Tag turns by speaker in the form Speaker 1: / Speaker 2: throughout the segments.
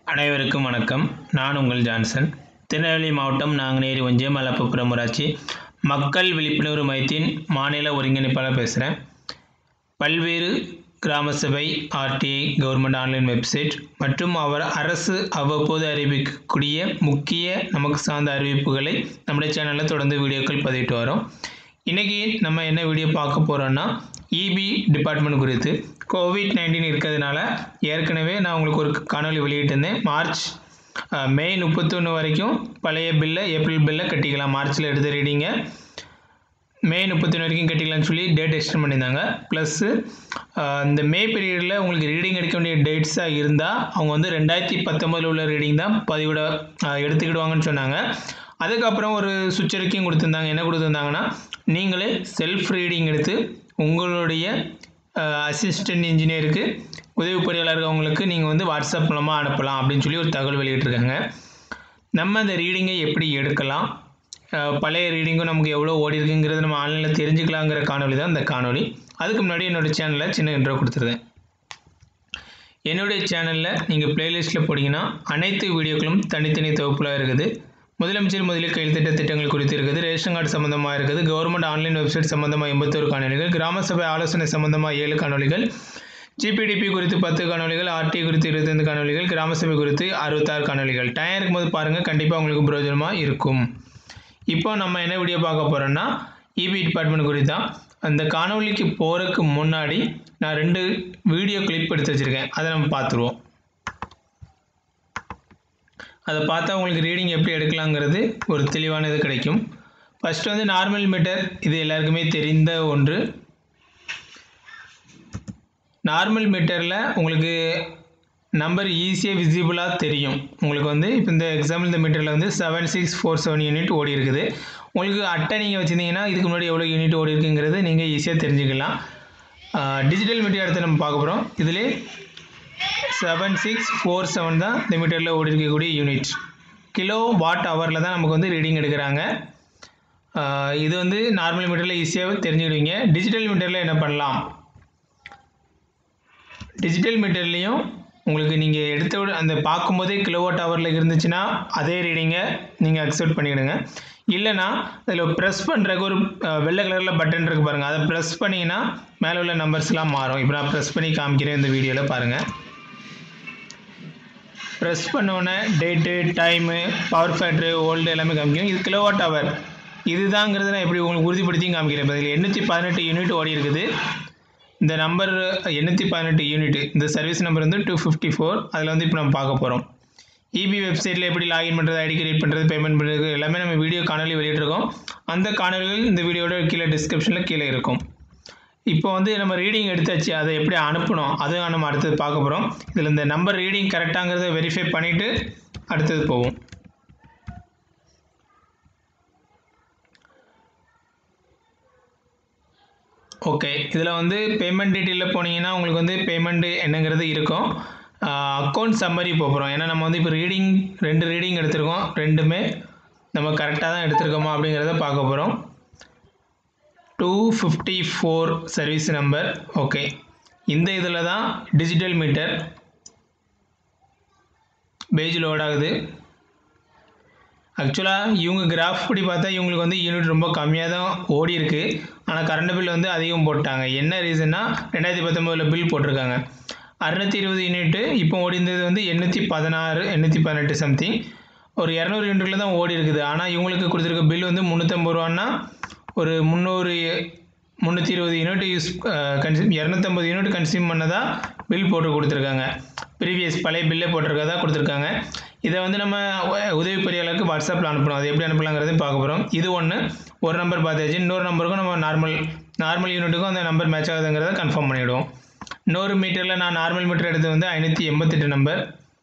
Speaker 1: அனைவருக்கும் வணக்கம் நான் உங்கள் ஜான்சன் திருநெல்வேலி மாவட்டம் நாங்குநேரி ஒன்றியம் மலப்புப்புறம் ஊராட்சி மக்கள் விழிப்புணர்வு மையத்தின் மாநில ஒருங்கிணைப்பாளர் பேசுகிறேன் பல்வேறு கிராம சபை ஆர்டிஐ கவர்மெண்ட் ஆன்லைன் வெப்சைட் மற்றும் அவர் அரசு அவ்வப்போது அறிவிக்கக்கூடிய முக்கிய நமக்கு சார்ந்த அறிவிப்புகளை நம்முடைய சேனலில் தொடர்ந்து வீடியோக்கள் பதிவிட்டு வரோம் இன்றைக்கி நம்ம என்ன வீடியோ பார்க்க போகிறோன்னா இபி டிபார்ட்மெண்ட் குறித்து கோவிட் நைன்டீன் இருக்கிறதுனால ஏற்கனவே நான் உங்களுக்கு ஒரு காணொலி வெளியிட்டிருந்தேன் மார்ச் அஹ், மே முப்பத்தொன்று வரைக்கும் பழைய பில்லை ஏப்ரல் பில்லை கட்டிக்கலாம் மார்ச்சில் எடுத்த ரீடிங்கை மே முப்பத்தொன்று வரைக்கும் கட்டிக்கலாம்னு சொல்லி டேட் எக்ஸ்டெண்ட் பண்ணியிருந்தாங்க ப்ளஸ்ஸு இந்த மே பீரியடில் உங்களுக்கு ரீடிங் எடுக்க வேண்டிய டேட்ஸாக இருந்தால் அவங்க வந்து ரெண்டாயிரத்தி பத்தொம்பதில் உள்ள ரீடிங் தான் பதிவிட அஹ், எடுத்துக்கிடுவாங்கன்னு சொன்னாங்க அதுக்கப்புறம் ஒரு சுச்சரிக்கையும் கொடுத்துருந்தாங்க என்ன கொடுத்துருந்தாங்கன்னா நீங்களே செல்ஃப் ரீடிங் எடுத்து உங்களுடைய அசிஸ்டன்ட் இன்ஜினியருக்கு உதவி பொறியாளர்கள் அவங்களுக்கு நீங்கள் வந்து வாட்ஸ்அப் மூலமாக அனுப்பலாம் அப்படின்னு சொல்லி ஒரு தகவல் வெளியிட்டிருக்காங்க நம்ம அந்த ரீடிங்கை எப்படி எடுக்கலாம் அஹ் பழைய ரீடிங்கும் நமக்கு எவ்வளோ ஓடி இருக்குங்கிறது நம்ம ஆன்லைனில் தெரிஞ்சுக்கலாங்கிற காணொளி தான் இந்த காணொளி அதுக்கு முன்னாடி என்னோடய சேனலில் சின்ன இன்ட்ரோ கொடுத்துருந்தேன் என்னுடைய சேனலில் நீங்கள் பிளேலிஸ்ட்டில் போனீங்கன்னா அனைத்து வீடியோக்களும் தனித்தனி தொகுப்புலாக இருக்குது முதலமைச்சர் முதலில் கையெழுத்திட்ட திட்டங்கள் குறித்து இருக்குது ரேஷன் கார்டு சம்மந்தமாக இருக்குது கவர்மெண்ட் ஆன்லைன் வெப்சைட் சம்மந்தமாக எண்பத்தோரு காணொலிகள் கிராம சபை ஆலோசனை சம்மந்தமாக ஏழு காணொலிகள் ஜிபிடிபி குறித்து பத்து காணொலிகள் ஆர்டி குறித்து இருபத்தைந்து காணொலிகள் கிராம சபை குறித்து அறுபத்தாறு காணொலிகள் டைம் இருக்கும்போது பாருங்கள் கண்டிப்பாக உங்களுக்கு பிரயோஜனமாக இருக்கும் இப்போ நம்ம என்ன வீடியோ பார்க்க போகிறோன்னா இபி டிபார்ட்மெண்ட் குறித்து தான் அந்த காணொளிக்கு போகிறதுக்கு முன்னாடி நான் ரெண்டு வீடியோ கிளிப் எடுத்து வச்சுருக்கேன் அதை நம்ம பார்த்துருவோம் அதை பார்த்தா உங்களுக்கு ரீடிங் எப்படி எடுக்கலாங்கிறது ஒரு தெளிவான இது கிடைக்கும் ஃபஸ்ட்டு வந்து நார்மல் மீட்டர் இது எல்லாருக்குமே தெரிந்த ஒன்று நார்மல் மீட்டரில் உங்களுக்கு நம்பர் ஈஸியாக விசிபிளாக தெரியும் உங்களுக்கு வந்து இப்போ இந்த எக்ஸாம்பிள் இந்த மீட்டரில் வந்து seven six four seven unit ஓடி இருக்குது உங்களுக்கு அட்டை நீங்கள் வச்சுருந்தீங்கன்னா இதுக்கு முன்னாடி எவ்வளோ யூனிட் ஓடி இருக்குங்கிறது நீங்கள் ஈஸியாக தெரிஞ்சுக்கலாம் டிஜிட்டல் மீட்டர் எடுத்து நம்ம பார்க்க போகிறோம் இதிலே செவன் சிக்ஸ் ஃபோர் செவன் தான் இந்த மீட்டரில் ஓடி இருக்கக்கூடிய யூனிட் கிலோ வாட் ஹவரில் தான் நமக்கு வந்து ரீடிங் எடுக்கிறாங்க ஆஹ் இது வந்து நார்மல் மீட்டரில் ஈஸியாக தெரிஞ்சுக்கிடுவீங்க டிஜிட்டல் மீட்டரில் என்ன பண்ணலாம் டிஜிட்டல் மீட்டர்லேயும் உங்களுக்கு நீங்கள் எடுத்த உட- அந்த பார்க்கும்போதே கிலோவாட் ஹவரில் இருந்துச்சுன்னா அதே ரீடிங்கை நீங்கள் அக்செப்ட் பண்ணிவிடுங்க இல்லைனா அதில் ப்ரெஸ் பண்ணுறக்கு ஒரு அஹ், வெள்ளை கலரில் பட்டன் இருக்கு பாருங்கள் அதை ப்ரெஸ் பண்ணிங்கன்னா மேலே உள்ள நம்பர்ஸ்லாம் மாறும் இப்போ நான் ப்ரெஸ் பண்ணி காமிக்கிறேன் இந்த வீடியோவில் பாருங்கள் ப்ரெஸ் பண்ணோன்னே date time power factor old எல்லாமே காமிக்கும் இது கிலோவாட் ஹவர் இதுதாங்கிறத நான் எப்படி உங்களுக்கு உறுதிப்படுத்தியும் காமிக்கிறேன் இப்போ இதில் எண்ணூற்றி பதினெட்டு யூனிட் ஓடி இருக்குது இந்த நம்பர் எண்ணூற்றி பதினெட்டு யூனிட் இந்த சர்வீஸ் நம்பர் வந்து டூ ஃபிஃப்டி ஃபோர் அதில் வந்து இப்போ நம்ம பார்க்க போகிறோம் இபி வெப்சைட்டில் எப்படி லாகின் பண்ணுறது ஐடி கிரியேட் பண்ணுறது பேமெண்ட் பண்ணுறது எல்லாமே நம்ம வீடியோ காணொலி வெளியிட்டிருக்கோம் அந்த காணொலிகள் இந்த வீடியோட கீழே டிஸ்கிரிப்ஷனில் கீழே இருக்கும் இப்போ வந்து நம்ம ரீடிங் எடுத்தாச்சு அதை எப்படி அனுப்பணும் அதுவும் நம்ம அடுத்தது பார்க்க போகிறோம் இதில் இந்த நம்பர் ரீடிங் கரெக்டாங்கிறத வெரிஃபை பண்ணிவிட்டு அடுத்தது போவோம் ஓகே இதில் வந்து பேமெண்ட் டீட்டெயிலில் போனீங்கன்னா உங்களுக்கு வந்து பேமெண்ட் என்னங்கிறது இருக்கும் அக்கௌண்ட் சம்மரி போகிறோம் ஏன்னா நம்ம வந்து இப்போ ரீடிங் ரெண்டு ரீடிங் எடுத்திருக்கோம் ரெண்டுமே நம்ம கரெக்டாக தான் எடுத்திருக்கோமா அப்படிங்கிறத பார்க்க போகிறோம் two fifty four service number okay இந்த இதில் தான் டிஜிட்டல் மீட்டர் பேஜ் லோட் ஆகுது ஆக்சுவலாக இவங்க கிராஃப் படி பார்த்தா இவங்களுக்கு வந்து யூனிட் ரொம்ப கம்மியாக தான் ஓடி இருக்கு ஆனால் கரண்ட் பில் வந்து அதிகம் போட்டாங்க என்ன ரீசன்னா ரெண்டாயிரத்தி பத்தொம்போதில் பில் போட்டிருக்காங்க அறுநூத்தி இருபது யூனிட்டு இப்போ ஓடி இருந்தது வந்து எண்ணூற்றி பதினாறு எண்ணூற்றி பதினெட்டு சம்திங் ஒரு இரநூறு யூனிட்டில் தான் ஓடி இருக்குது ஆனால் இவங்களுக்கு கொடுத்துருக்க பில் வந்து முந்நூற்றம்பது ரூபான்னா ஒரு முந்நூறு முந்நூற்றி இருபது யூனிட் யூஸ் கன்சியூம் இரநூத்தம்பது யூனிட் கன்சியூம் பண்ணதாக பில் போட்டு கொடுத்துருக்காங்க ப்ரீவியஸ் பழைய பில்லே போட்டிருக்கதா கொடுத்துருக்காங்க இதை வந்து நம்ம உ- உதவி பொறியாளருக்கு வாட்ஸ்அப்பில் அனுப்பணும் அது எப்படி அனுப்பலாங்கிறதையும் பார்க்க போகிறோம் இது ஒன்று ஒரு நம்பர் பார்த்தாச்சு இன்னொரு நம்பருக்கும் நம்ம நார்மல் நார்மல் யூனிட்டுக்கும் அந்த நம்பர் மேட்ச் ஆகுதுங்கிறத கன்ஃபார்ம் பண்ணிவிடுவோம் இன்னொரு மீட்டரில் நான் நார்மல் மீட்டர் எடுத்து வந்து ஐநூற்றி எண்பத்தெட்டு நம்பர்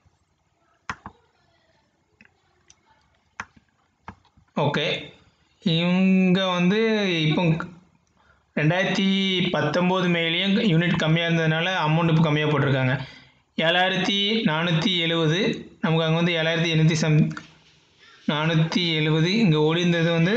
Speaker 1: ஓகே இவங்க வந்து இப்போ ரெண்டாயிரத்தி பத்தொம்போது மேலேயும் யூனிட் கம்மியாக இருந்ததுனால அமௌண்ட் இப்போ கம்மியாக போட்டிருக்காங்க ஏழாயிரத்தி நானூற்றி எழுபது நமக்கு அங்கே வந்து ஏழாயிரத்தி எண்ணூற்றி சம் நானூற்றி எழுபது இங்கே ஓடி இருந்தது வந்து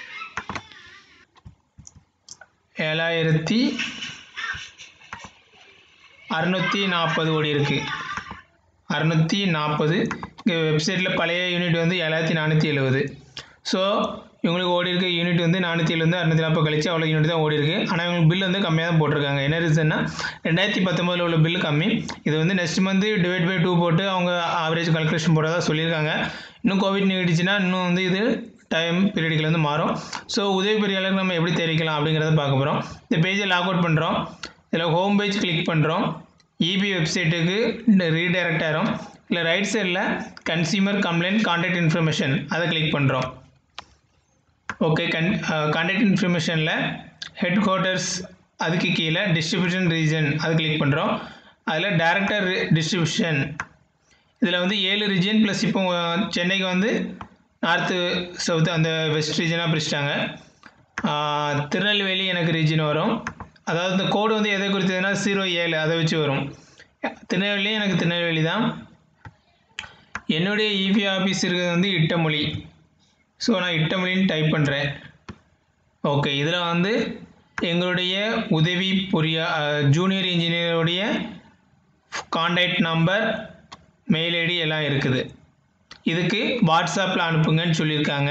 Speaker 1: ஏழாயிரத்தி அறநூற்றி நாற்பது ஓடி இருக்குது அறநூற்றி நாற்பது இங்கே வெப்சைட்டில் பழைய யூனிட் வந்து ஏழாயிரத்தி நானூற்றி எழுபது ஸோ இவங்களுக்கு ஓடி இருக்க யூனிட் வந்து நானூற்றி எழுபது அறுநூற்றி நாற்பது கழிச்சு அவ்வளோ யூனிட் தான் ஓடி இருக்கு ஆனால் இவங்களுக்கு பில் வந்து கம்மியாக தான் போட்டிருக்காங்க என்ன ரீசன்னா ரெண்டாயிரத்தி பத்தொம்போதில் உள்ள பில் கம்மி இது வந்து next month divide by two போட்டு அவங்க ஆவரேஜ் கால்குலேஷன் போடுறதா சொல்லியிருக்காங்க இன்னும் கோவிட் நீடிச்சுன்னா இன்னும் வந்து இது டைம் பீரியடுகள் வந்து மாறும் ஸோ உதவி பெரியாளருக்கு நம்ம எப்படி தெரிவிக்கலாம் அப்படிங்கிறத பார்க்க போகிறோம் இந்த பேஜை லாக் அவுட் பண்ணுறோம் இதில் ஹோம் பேஜ் கிளிக் பண்ணுறோம் இபி வெப்சைட்டுக்கு ரீடைரக்ட் ஆகிரும் இல்லை ரைட் சைடில் கன்சியூமர் கம்ப்ளைண்ட் கான்டாக்ட் இன்ஃபர்மேஷன் அதை கிளிக் பண்ணுறோம் ஓகே கன் கான்டாக்ட் இன்ஃபர்மேஷனில் ஹெட் குவார்ட்டர்ஸ் அதுக்கு கீழே டிஸ்ட்ரிபியூஷன் ரீஜன் அது கிளிக் பண்ணுறோம் அதில் டேரக்டர் டிஸ்ட்ரிபியூஷன் இதில் வந்து ஏழு ரீஜன் ப்ளஸ் இப்போ சென்னைக்கு வந்து நார்த்து சவுத்து அந்த வெஸ்ட் ரீஜனாக பிரிச்சிட்டாங்க திருநெல்வேலி எனக்கு ரீஜன் வரும் அதாவது இந்த கோடு வந்து எதை குறித்ததுன்னா ஜீரோ ஏழு அதை வச்சு வரும் திருநெல்வேலி எனக்கு திருநெல்வேலி தான் என்னுடைய இபி ஆஃபீஸ் இருக்கிறது வந்து இட்டமொழி ஸோ நான் இட்டமொழின்னு டைப் பண்ணுறேன் ஓகே இதில் வந்து எங்களுடைய உதவி பொறியா ஜூனியர் இன்ஜினியருடைய காண்டாக்ட் நம்பர் மெயில் ஐடி எல்லாம் இருக்குது இதுக்கு வாட்ஸ்அப்பில் அனுப்புங்கன்னு சொல்லியிருக்காங்க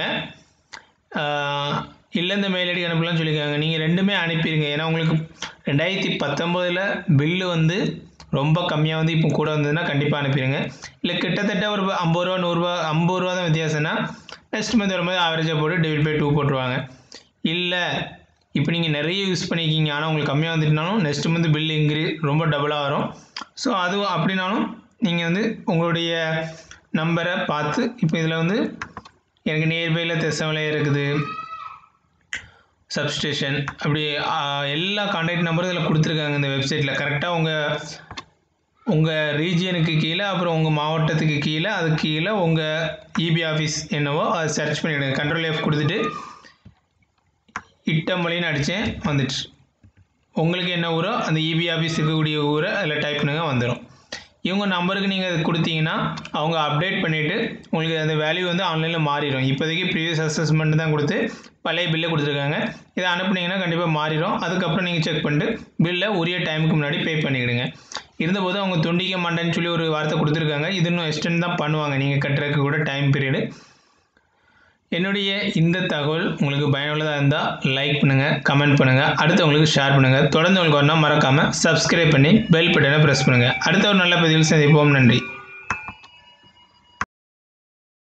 Speaker 1: இல்லை இந்த மெயில் ஐடி அனுப்பலாம்னு சொல்லியிருக்காங்க நீங்கள் ரெண்டுமே அனுப்பிடுங்க ஏன்னா உங்களுக்கு ரெண்டாயிரத்தி பத்தொம்போதில் பில்லு வந்து ரொம்ப கம்மியாக வந்து இப்போ கூட வந்ததுன்னா கண்டிப்பாக அனுப்பிடுங்க இல்லை கிட்டத்தட்ட ஒரு ஐம்பது ரூபா நூறுரூவா ஐம்பது ரூபா தான் வித்தியாசம்னா நெக்ஸ்ட் மந்த் வரும்போது ஆவரேஜாக போட்டு டிவைட் பை டூ போட்டுருவாங்க இல்லை இப்போ நீங்கள் நிறைய யூஸ் பண்ணிக்கிங்க ஆனால் உங்களுக்கு கம்மியாக வந்துட்டுனாலும் நெக்ஸ்ட் மந்த் பில் இன்க்ரீ ரொம்ப டபுளாக வரும் ஸோ அதுவும் அப்படின்னாலும் நீங்கள் வந்து உங்களுடைய நம்பரை பார்த்து இப்போ இதில் வந்து எனக்கு நியர்பையில் தெசமலை இருக்குது சப்ஸ்டேஷன் அப்படி எல்லா கான்டாக்ட் நம்பரும் இதில் கொடுத்துருக்காங்க இந்த வெப்சைட்டில் கரெக்டாக உங்கள் உங்கள் ரீஜியனுக்கு கீழே அப்புறம் உங்கள் மாவட்டத்துக்கு கீழே அதுக்கு கீழே உங்கள் இபி ஆஃபீஸ் என்னவோ அதை சர்ச் பண்ணிவிடுங்க கண்ட்ரோல் எஃப் கொடுத்துட்டு இட்டமொழின்னு அடித்தேன் வந்துட்டு உங்களுக்கு என்ன ஊரோ அந்த இபி ஆஃபீஸ் இருக்கக்கூடிய ஊரை அதில் டைப் பண்ணுங்க வந்துடும் இவங்க நம்பருக்கு நீங்கள் அது கொடுத்தீங்கன்னா அவங்க அப்டேட் பண்ணிவிட்டு உங்களுக்கு அந்த வேல்யூ வந்து ஆன்லைனில் மாறிடும் இப்போதைக்கு ப்ரீவியஸ் அசஸ்மெண்ட் தான் கொடுத்து பழைய பில்லை கொடுத்துருக்காங்க இதை அனுப்புனீங்கன்னா கண்டிப்பாக மாறிடும் அதுக்கப்புறம் நீங்கள் செக் பண்ணிட்டு பில்லை உரிய டைமுக்கு முன்னாடி பே பண்ணிக்கிடுங்க இருந்தபோது அவங்க துண்டிக்க மாட்டேன்னு சொல்லி ஒரு வார்த்தை கொடுத்துருக்காங்க இது இன்னும் எக்ஸ்டெண்ட் தான் பண்ணுவாங்க நீங்கள் கட்டுறதுக்கு கூட டைம் பீரியடு என்னுடைய இந்த தகவல் உங்களுக்கு பயனுள்ளதாக இருந்தால் லைக் பண்ணுங்கள் கமெண்ட் பண்ணுங்கள் அடுத்தவங்களுக்கு ஷேர் பண்ணுங்கள் தொடர்ந்து உங்களுக்கு வரணும் மறக்காமல் சப்ஸ்கிரைப் பண்ணி பெல் பட்டனை ப்ரெஸ் பண்ணுங்கள் அடுத்த ஒரு நல்ல பதிவில் சந்திப்போம் நன்றி